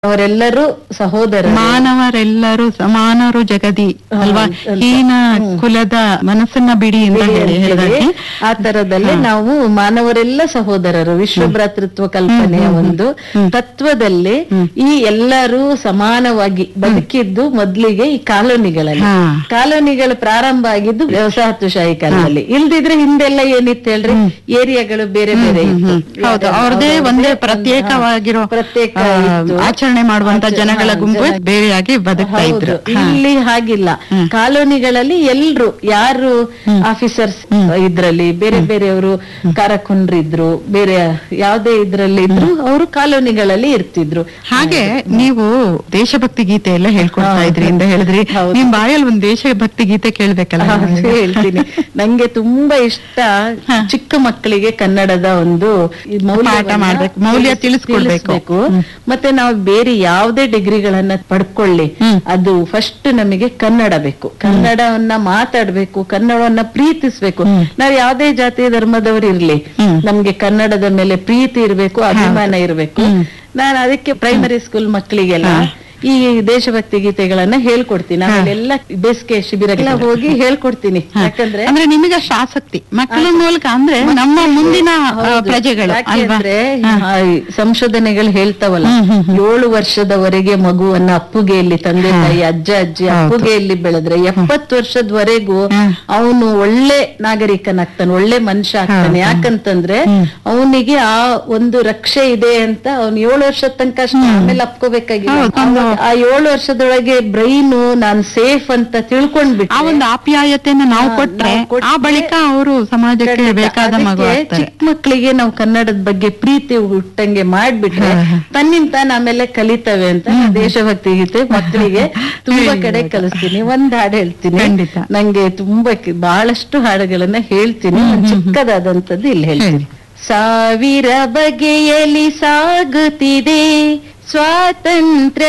ಅವರೆಲ್ಲರೂ ಸಹೋದರ ಮಾನವರೆಲ್ಲರೂ ಸಮಾನರು ಜಗದಿ ಅಲ್ವಾ ಅಂತ. ಹೀನ ಕುಲದ ಮನಸ್ಸನ್ನ ಬಿಡಿ ಅಂತ ಹೇಳಿ ಹೇಳಿದಾಗೆ ಆ ತರದಲ್ಲಿ ನಾವು ಮಾನವರೆಲ್ಲ ಸಹೋದರರು ವಿಶ್ವ ಭ್ರಾತೃತ್ವ ಕಲ್ಪನೆಯ ಒಂದು ತತ್ವದಲ್ಲಿ ಈ ಎಲ್ಲರೂ ಸಮಾನವಾಗಿ ಬದುಕಿದ್ದು ಮೊದ್ಲಿಗೆ ಈ ಕಾಲೋನಿಗಳಲ್ಲಿ ಹಾ. ಕಾಲೋನಿಗಳು ಪ್ರಾರಂಭ ಆಗಿದ್ದು ವಸಾಹತುಶಾಹಿ ಕಾಲದಲ್ಲಿ ಇಲ್ದಿದ್ರೆ ಹಿಂದೆಲ್ಲ ಏನಿತ್ತು ಹೇಳ್ರಿ ಏರಿಯಾಗಳು ಬೇರೆ ಬೇರೆ ಇತ್ತು ಹೌದು ಅವ್ರದೇ ಒಂದೇ ಪ್ರತ್ಯೇಕವಾಗಿರೋ ಪ್ರತ್ಯೇಕ ಆ, ಇತ್ತು. ಆಚರಣೆ ಮಾಡುವಂತ ಆಚರಣೆ- ಜನಗಳ ಹಾ, ಗುಂಪು ಜನ- ಬೇರೆಯಾಗಿ ಬದುಕ್ತಾ ಹೌದು. ಇದ್ರು ಹಾ. ಇಲ್ಲಿ ಹಾಗಿಲ್ಲ ಕಾಲೋನಿಗಳಲ್ಲಿ ಎಲ್ರು ಯಾರು ಆಫೀಸರ್ಸ್ ಇದ್ರಲ್ಲಿ ಬೇರೆ ಬೇರೆಯವರು ಕಾರಕುಂಡ್ರಿದ್ರು ಬೇರೆ ಯಾವ್ದೇ ಇದ್ರಲ್ಲಿ ಇದ್ರು ಅವರು ಕಾಲೋನಿಗಳಲ್ಲಿ ಇರ್ತಿದ್ರು ಹಾಗೆ ನೀವು ದೇಶಭಕ್ತಿ ಗೀತೆ ಎಲ್ಲ ಹೇಳ್ಕೊಡ್ತಾ ಇದ್ರಿ ಅಂತ ಹೇಳಿದ್ರಿ ಹೌದು. ನಿಮ್ ಬಾಯಲ್ಲಿ ಒಂದ್ ದೇಶಭಕ್ತಿ ಗೀತೆ ಕೇಳ್ಬೇಕಲ್ಲ ಹೌದು, ಹೇಳ್ತೀನಿ ನಂಗೆ ತುಂಬಾ ಇಷ್ಟ ಚಿಕ್ಕ ಮಕ್ಕಳಿಗೆ ಕನ್ನಡದ ಒಂದು ಈ ಮೌಲ್ಯವನ್ನ ಪಾಠ ಮಾಡ್ಬೇಕು, ಮೌಲ್ಯ ತಿಳಿಸ್- ತಿಳಿಸ್ಕೊಡ್ಬೇಕು. ತಿಳಿಸ್ಬೇಕು. ಮತ್ತೆ ನಾವು ಬೇರೆ ಯಾವುದೇ ಡಿಗ್ರಿಗಳನ್ನ ಪಡ್ಕೊಳ್ಳಿ ಅದು ಫಸ್ಟ್ ನಮಗೆ ಕನ್ನಡ ಬೇಕು ಕನ್ನಡವನ್ನ ಮಾತಾಡ್ಬೇಕು ಕನ್ನಡವನ್ನ ಪ್ರೀತಿಸ್ಬೇಕು ನಾವ್ ಯಾವ್ದೇ ಜಾತಿ ಧರ್ಮದವರು ಇರ್ಲಿ ನಮ್ಗೆ ಕನ್ನಡದ ಮೇಲೆ ಪ್ರೀತಿ ಇರ್ಬೇಕು ಅಭಿಮಾನ ಇರ್ಬೇಕು ನಾನು ಅದಕ್ಕೆ ಪ್ರೈಮರಿ ಸ್ಕೂಲ್ ಮಕ್ಕಳಿಗೆಲ್ಲ ಈ ದೇಶಭಕ್ತಿ ಗೀತೆಗಳನ್ನ ಹೇಳ್ಕೊಡ್ತೀನಿ ಆಮೇಲೆಲ್ಲ ಬೇಸಿಗೆ ಶಿಬಿರಕ್ಕೆಲ್ಲ ಹೋಗಿ ಹೇಳ್ಕೊಡ್ತೀನಿ ಯಾಕಂದ್ರೆ ಅಂದ್ರೆ ನಿಮಗೆ ಅಷ್ಟು ಆಸಕ್ತಿ ಮಕ್ಕಳ ಮೂಲಕ ಅಂದ್ರೆ ನಮ್ಮ ಮುಂದಿನ ಆ, ಹೌದು. ಪ್ರಜೆಗಳು ಯಾಕೆ ಅಲ್ವಾ ಅಂದ್ರೆ, ಆ, ಈ ಸಂಶೋಧನೆಗಳು ಹೇಳ್ತಾವಲ್ಲ ಏಳು ವರ್ಷದವರೆಗೆ ಮಗುವನ್ನ ಅಪ್ಪುಗೆಯಲ್ಲಿ ತಂದೆ ತಾಯಿ ಅಜ್ಜ ಅಜ್ಜಿ ಅಪ್ಪುಗೆಯಲ್ಲಿ ಬೆಳೆದ್ರೆ ಎಪ್ಪತ್ತು ವರ್ಷದವರೆಗೂ ಅವನು ಒಳ್ಳೆ ನಾಗರಿಕನಾಗ್ತಾನೆ ಒಳ್ಳೆ ಮನುಷ್ಯ ಆಗ್ತಾನೆ ಯಾಕಂತಂದ್ರೆ ಅವನಿಗೆ ಆ ಒಂದು ರಕ್ಷೆ ಇದೆ ಅಂತ ಅವ್ನು ಏಳು ವರ್ಷದ ತನಕ ಅಷ್ಟೇ ಆಮೇಲೆ ಅಪ್ಕೋಬೇಕಾಗಿಲ್ಲ ಅವಾಗ ಆ ಏಳು ವರ್ಷದೊಳಗೆ ಬ್ರೈನು ನಾನ್ ಸೇಫ್ ಅಂತ ಆ ತಿಳ್ಕೊಂಡ್ಬಿಟ್ಟು ಒಂದು ಆಪ್ಯಾಯತೆಯನ್ನ ನಾವು ಹಾ, ಕೊಟ್ರೆ ನಾವು ಕೊಟ್ರೆ ಆ ಬಳಿಕ ಅವರು ಸಮಾಜಕ್ಕೆ ಖಂಡಿತ. ಬೇಕಾದ ಮಗು ಅದಕ್ಕೆ ಆಗ್ತಾರೆ ಚಿಕ್ಕ ಮಕ್ಕಳಿಗೆ ನಾವು ಕನ್ನಡದ ಬಗ್ಗೆ ಪ್ರೀತಿ ಹುಟ್ಟಂಗೆ ಮಾಡ್ಬಿಟ್ರೆ ತನ್ನಿಂದ ತಾನು ಆಮೇಲೆ ಕಲಿತವೆ ಅಂತ ದೇಶಭಕ್ತಿ ಗೀತೆ ಮಕ್ಕಳಿಗೆ ತುಂಬಾ ಕಡೆ ಕಲಿಸ್ತೀನಿ ಒಂದ್ ಹಾಡು ಹೇಳ್ತೀನಿ ಖಂಡಿತ. ನಂಗೆ ತುಂಬಾ ಕಿ- ಬಹಳಷ್ಟು ಹಾಡುಗಳನ್ನ ಹೇಳ್ತೀನಿ ಒಂದ್ ಚಿಕ್ಕದಾದಂತದ್ದು ಇಲ್ಲಿ ಹೇಳ್ತೀನಿ ಸಾವಿರ ಬಗೆಯಲಿ ಸಾಗುತ್ತಿದೆ ಸ್ವಾತಂತ್ರ್ಯ